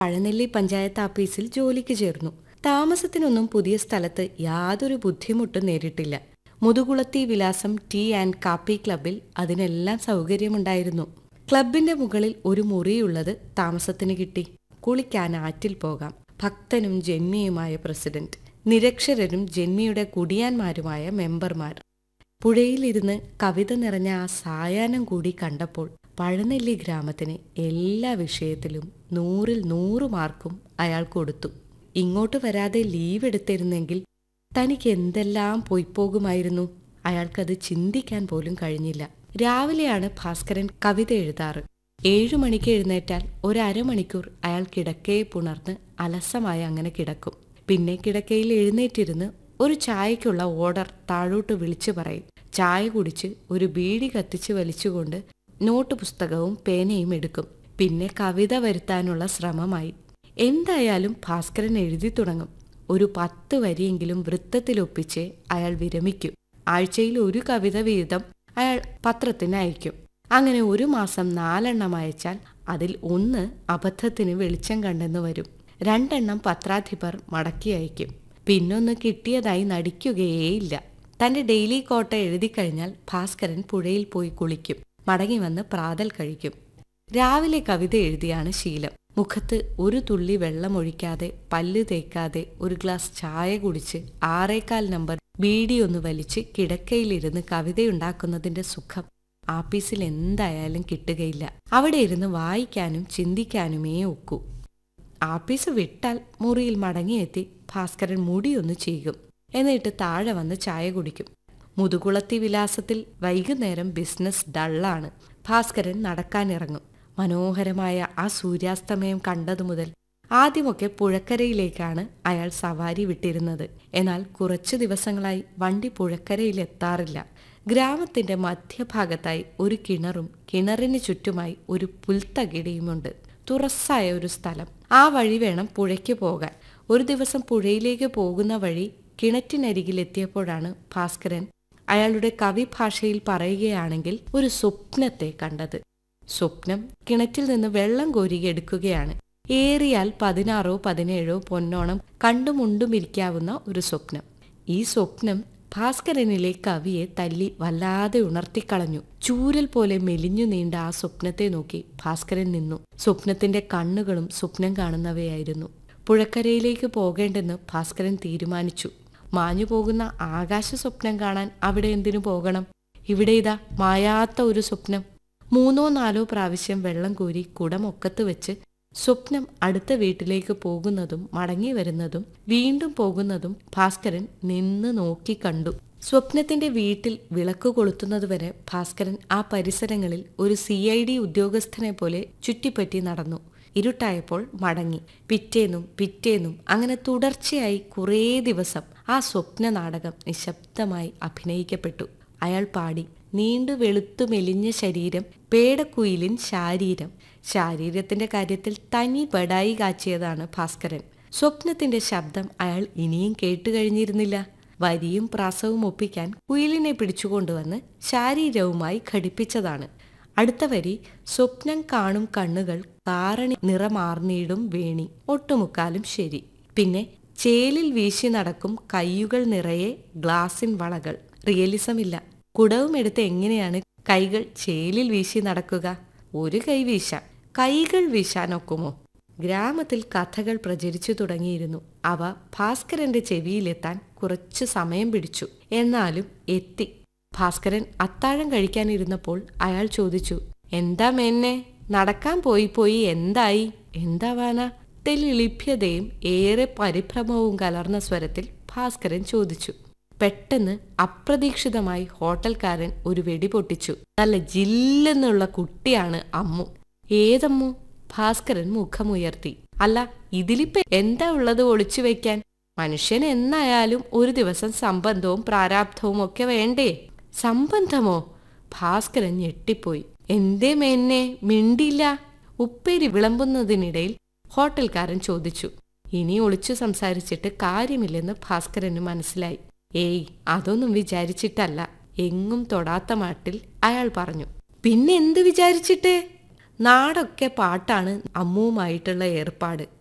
പഴനെല്ലി പഞ്ചായത്ത് ആഫീസിൽ ജോലിക്ക് ചേർന്നു താമസത്തിനൊന്നും പുതിയ സ്ഥലത്ത് യാതൊരു ബുദ്ധിമുട്ടും നേരിട്ടില്ല മുതുകുളത്തി വിലാസം ടീ ആൻഡ് കാപ്പി ക്ലബിൽ അതിനെല്ലാം സൗകര്യമുണ്ടായിരുന്നു ക്ലബിന്റെ മുകളിൽ ഒരു മുറിയുള്ളത് താമസത്തിന് കിട്ടി കുളിക്കാൻ ആറ്റിൽ പോകാം ഭക്തനും ജന്മിയുമായ പ്രസിഡന്റ് നിരക്ഷരരും ജന്മിയുടെ കുടിയാന്മാരുമായ മെമ്പർമാർ പുഴയിലിരുന്ന് കവിത നിറഞ്ഞ ആ സായാഹ്നം കൂടി കണ്ടപ്പോൾ പഴനെല്ലി ഗ്രാമത്തിന് എല്ലാ വിഷയത്തിലും നൂറിൽ നൂറ് മാർക്കും അയാൾ കൊടുത്തു ഇങ്ങോട്ട് വരാതെ ലീവ് എടുത്തിരുന്നെങ്കിൽ തനിക്ക് എന്തെല്ലാം പോയിപ്പോകുമായിരുന്നു അയാൾക്കത് ചിന്തിക്കാൻ പോലും കഴിഞ്ഞില്ല രാവിലെയാണ് ഭാസ്കരൻ കവിത എഴുതാറ് ഏഴു മണിക്ക് എഴുന്നേറ്റാൽ ഒരമണിക്കൂർ അയാൾ കിടക്കയെ പുണർന്ന് അലസമായി അങ്ങനെ കിടക്കും പിന്നെ കിടക്കയിൽ എഴുന്നേറ്റിരുന്ന് ഒരു ചായയ്ക്കുള്ള ഓർഡർ താഴോട്ട് വിളിച്ചു പറയും ചായ കുടിച്ച് ഒരു ബീഡി കത്തിച്ച് വലിച്ചുകൊണ്ട് നോട്ട് പുസ്തകവും പേനയും എടുക്കും പിന്നെ കവിത വരുത്താനുള്ള ശ്രമമായി എന്തായാലും ഭാസ്കരൻ എഴുതി തുടങ്ങും ഒരു പത്ത് വരിയെങ്കിലും വൃത്തത്തിലൊപ്പിച്ച് അയാൾ വിരമിക്കും ആഴ്ചയിൽ ഒരു കവിത വീതം അയാൾ പത്രത്തിന് അയക്കും അങ്ങനെ ഒരു മാസം നാലെണ്ണം അയച്ചാൽ അതിൽ ഒന്ന് അബദ്ധത്തിന് വെളിച്ചം കണ്ടെന്ന് വരും രണ്ടെണ്ണം പത്രാധിപർ മടക്കി അയക്കും പിന്നൊന്ന് കിട്ടിയതായി നടിക്കുകയേയില്ല തന്റെ ഡെയിലി കോട്ട എഴുതി കഴിഞ്ഞാൽ ഭാസ്കരൻ പുഴയിൽ പോയി കുളിക്കും മടങ്ങി വന്ന് പ്രാതൽ കഴിക്കും രാവിലെ കവിത എഴുതിയാണ് ശീലം മുഖത്ത് ഒരു തുള്ളി വെള്ളമൊഴിക്കാതെ പല്ല് തേക്കാതെ ഒരു ഗ്ലാസ് ചായ കുടിച്ച് ആറേക്കാൽ നമ്പർ ബീഡി ഒന്ന് വലിച്ച് കിടക്കയിലിരുന്ന് കവിതയുണ്ടാക്കുന്നതിന്റെ സുഖം ആപ്പീസിൽ എന്തായാലും കിട്ടുകയില്ല അവിടെ ഇരുന്ന് വായിക്കാനും ചിന്തിക്കാനുമേ ഒക്കൂ ആപ്പീസ് വിട്ടാൽ മുറിയിൽ മടങ്ങിയെത്തി ഭാസ്കരൻ മുടിയൊന്ന് ചെയ്യും എന്നിട്ട് താഴെ വന്ന് ചായ കുടിക്കും മുതുകുളത്തി വിലാസത്തിൽ വൈകുന്നേരം ബിസിനസ് ഡള്ളാണ് ഭാസ്കരൻ നടക്കാനിറങ്ങും മനോഹരമായ ആ സൂര്യാസ്തമയം കണ്ടതു മുതൽ ആദ്യമൊക്കെ പുഴക്കരയിലേക്കാണ് അയാൾ സവാരി വിട്ടിരുന്നത് എന്നാൽ കുറച്ചു ദിവസങ്ങളായി വണ്ടി പുഴക്കരയിൽ എത്താറില്ല ഗ്രാമത്തിന്റെ മധ്യഭാഗത്തായി ഒരു കിണറും കിണറിന് ചുറ്റുമായി ഒരു പുൽത്തകിടിയുമുണ്ട് തുറസ്സായ ഒരു സ്ഥലം ആ വഴി വേണം പുഴയ്ക്ക് പോകാൻ ഒരു ദിവസം പുഴയിലേക്ക് പോകുന്ന വഴി കിണറ്റിനരികിലെത്തിയപ്പോഴാണ് ഭാസ്കരൻ അയാളുടെ കവിഭാഷയിൽ പറയുകയാണെങ്കിൽ ഒരു സ്വപ്നത്തെ കണ്ടത് സ്വപ്നം കിണറ്റിൽ നിന്ന് വെള്ളം കോരി എടുക്കുകയാണ് ഏറിയാൽ പതിനാറോ പതിനേഴോ പൊന്നോണം കണ്ടുമുണ്ടുമിരിക്കാവുന്ന ഒരു സ്വപ്നം ഈ സ്വപ്നം ഭാസ്കരനിലെ കവിയെ തല്ലി വല്ലാതെ ഉണർത്തിക്കളഞ്ഞു ചൂരൽ പോലെ മെലിഞ്ഞു നീണ്ട ആ സ്വപ്നത്തെ നോക്കി ഭാസ്കരൻ നിന്നു സ്വപ്നത്തിന്റെ കണ്ണുകളും സ്വപ്നം കാണുന്നവയായിരുന്നു പുഴക്കരയിലേക്ക് പോകേണ്ടെന്ന് ഭാസ്കരൻ തീരുമാനിച്ചു മാഞ്ഞു പോകുന്ന ആകാശ സ്വപ്നം കാണാൻ അവിടെ എന്തിനു പോകണം ഇവിടെ ഇതാ മായാത്ത ഒരു സ്വപ്നം മൂന്നോ നാലോ പ്രാവശ്യം വെള്ളം കോരി കുടമൊക്കത്ത് വെച്ച് സ്വപ്നം അടുത്ത വീട്ടിലേക്ക് പോകുന്നതും മടങ്ങി വരുന്നതും വീണ്ടും പോകുന്നതും ഭാസ്കരൻ നിന്ന് നോക്കി കണ്ടു സ്വപ്നത്തിന്റെ വീട്ടിൽ വിളക്ക് കൊളുത്തുന്നതുവരെ ഭാസ്കരൻ ആ പരിസരങ്ങളിൽ ഒരു സി ഐ ഡി ഉദ്യോഗസ്ഥനെ പോലെ ചുറ്റിപ്പറ്റി നടന്നു ഇരുട്ടായപ്പോൾ മടങ്ങി പിറ്റേന്നും പിറ്റേന്നും അങ്ങനെ തുടർച്ചയായി കുറേ ദിവസം ആ സ്വപ്ന നാടകം നിശബ്ദമായി അഭിനയിക്കപ്പെട്ടു അയാൾ പാടി നീണ്ടു വെളുത്തു മെലിഞ്ഞ ശരീരം പേടക്കുയിലിൻ ശാരീരം ശാരീരത്തിന്റെ കാര്യത്തിൽ തനി ബടായി കാച്ചിയതാണ് ഭാസ്കരൻ സ്വപ്നത്തിന്റെ ശബ്ദം അയാൾ ഇനിയും കേട്ടുകഴിഞ്ഞിരുന്നില്ല വരിയും പ്രാസവും ഒപ്പിക്കാൻ കുയിലിനെ പിടിച്ചുകൊണ്ടുവന്ന് ശാരീരവുമായി ഘടിപ്പിച്ചതാണ് അടുത്ത വരി സ്വപ്നം കാണും കണ്ണുകൾ കാറണി നിറമാർന്നിടും വേണി ഒട്ടുമുക്കാലും ശരി പിന്നെ ചേലിൽ വീശി നടക്കും കയ്യുകൾ നിറയെ ഗ്ലാസിൻ വളകൾ റിയലിസം ഇല്ല കുടവും എടുത്ത് എങ്ങനെയാണ് കൈകൾ ചേലിൽ വീശി നടക്കുക ഒരു കൈ വീശാം കൈകൾ വീശാനൊക്കുമോ ഗ്രാമത്തിൽ കഥകൾ പ്രചരിച്ചു തുടങ്ങിയിരുന്നു അവ ഭാസ്കരന്റെ ചെവിയിലെത്താൻ കുറച്ചു സമയം പിടിച്ചു എന്നാലും എത്തി ഭാസ്കരൻ അത്താഴം കഴിക്കാനിരുന്നപ്പോൾ അയാൾ ചോദിച്ചു എന്താ മെന്നെ നടക്കാൻ പോയി പോയി എന്തായി എന്താവാനാ തെല്ലിളിഭ്യതയും ഏറെ പരിഭ്രമവും കലർന്ന സ്വരത്തിൽ ഭാസ്കരൻ ചോദിച്ചു പെട്ടെന്ന് അപ്രതീക്ഷിതമായി ഹോട്ടൽക്കാരൻ ഒരു വെടി പൊട്ടിച്ചു നല്ല ജില്ലെന്നുള്ള കുട്ടിയാണ് അമ്മു ഏതമ്മു ഭാസ്കരൻ മുഖമുയർത്തി അല്ല ഇതിലിപ്പ എന്താ ഉള്ളത് ഒളിച്ചു വെക്കാൻ മനുഷ്യൻ എന്നായാലും ഒരു ദിവസം സംബന്ധവും പ്രാരാബ്ധവും ഒക്കെ വേണ്ടേ സംബന്ധമോ ഭാസ്കരൻ ഞെട്ടിപ്പോയി എന്തേ മേന്നെ മിണ്ടില്ല ഉപ്പേരി വിളമ്പുന്നതിനിടയിൽ ഹോട്ടൽക്കാരൻ ചോദിച്ചു ഇനി ഒളിച്ചു സംസാരിച്ചിട്ട് കാര്യമില്ലെന്ന് ഭാസ്കരന് മനസ്സിലായി ഏയ് അതൊന്നും വിചാരിച്ചിട്ടല്ല എങ്ങും തൊടാത്ത മാട്ടിൽ അയാൾ പറഞ്ഞു പിന്നെ എന്ത് വിചാരിച്ചിട്ട് നാടൊക്കെ പാട്ടാണ് അമ്മുവുമായിട്ടുള്ള ഏർപ്പാട്